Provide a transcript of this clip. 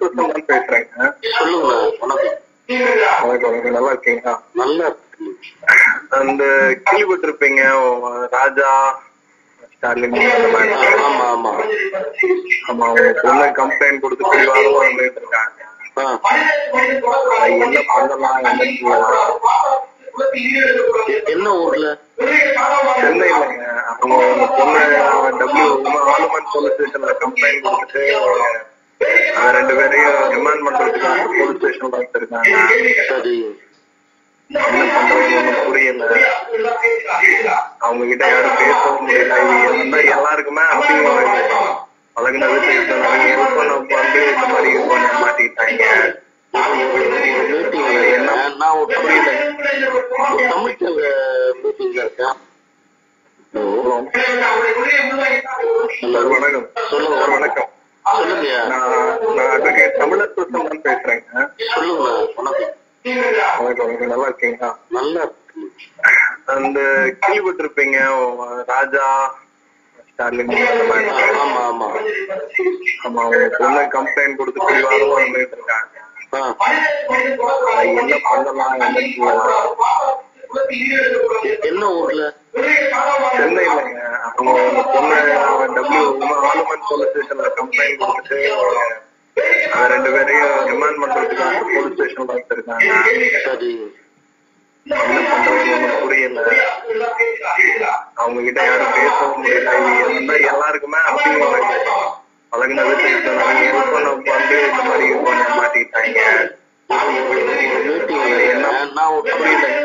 கிருஷ்ணன் தான் பேசுறேங்க சொல்லுங்க வணக்கம் வணக்கம் வணக்கம் நல்லா இருக்கீங்களா நல்லா இருக்கு அந்த கேள்விப்பட்டிருப்பீங்க ராஜா ஸ்டாலின் அந்த மாதிரி. ஆமா ஆமா ஆமா அவங்க பொண்ணு கம்ப்ளைண்ட் கொடுத்து பிடிவாதமா வந்துட்டு இருக்காங்க ஆ. அது என்ன பண்ணலாம் என்ன செய்யலாம் என்ன ஊர்ல சென்னையிலங்க அவங்க அவங்க பொண்ணு டபிள்யூ ஆலுமன் போலீஸ் ஸ்டேஷன்ல கம்ப்ளைண்ட் கொடுத்துட்டு அவங்க ரெண்டு பேரையும் ரிமாண்ட் பண்றதுக்காக போலீஸ் ஸ்டேஷன்ல வச்சிருக்காங்க சரி என்ன பண்றது ஒண்ணும் புரியல அவங்க கிட்ட யாரும் பேசவும் முடியல இது இருந்தா எல்லாருக்குமே அசிங்கமா இருக்கு பழகின வீட்டுக்கு நிறைய ஹெல்ப் பண்ண வந்து இந்த மாதிரி பண்ண மாட்டிக்கிட்டாங்க மீட்டிங்ல என்ன நான் ஒரு புரியல தமிழ்ச்சங்க மீட்டிங்ல இருக்கேன் சார் வணக்கம் சொல்லுங்க. சார் வணக்கம் சொல்லுங்க நான் நான் அட்வொகேட் தமிழர் கிருஷ்ணன் தான் பேசுறேங்க சொல்லுங்க வணக்கம் வணக்கம் வணக்கம் நல்லா இருக்கீங்களா நல்லா இருக்கு அந்த கேள்விப்பட்டிருப்பீங்க ராஜா ஸ்டாலின் அந்த மாதிரி. ஆமா ஆமா ஆமா அவங்க பொண்ணு கம்ப்ளைண்ட் கொடுத்து பிடிவாதமா வந்துட்டு இருக்காங்க ஆ. அது என்ன பண்ணலாம் என்ன செய்யலாம் என்ன ஊர்ல சென்னையிலங்க அவங்க அவங்க பொண்ணு டபிள்யூ ஆலுமன் போலீஸ் ஸ்டேஷன்ல கம்ப்ளைண்ட் கொடுத்துட்டு அவங்க ரெண்டு பேரையும் ரிமாண்ட் பண்றதுக்காக போலீஸ் ஸ்டேஷன்ல வச்சிருக்காங்க சரி என்ன பண்றது ஒண்ணும் புரியல அவங்க கிட்ட யாரும் பேசவும் முடியல இது இருந்தா எல்லாருக்குமே அசிங்கமா இருக்கு பழகின வீட்டுக்கு நிறைய ஹெல்ப் பண்ண வந்து இந்த மாதிரி பண்ண மாட்டிக்கிட்டாங்க மீட்டிங்ல என்ன நான் ஒரு புரியல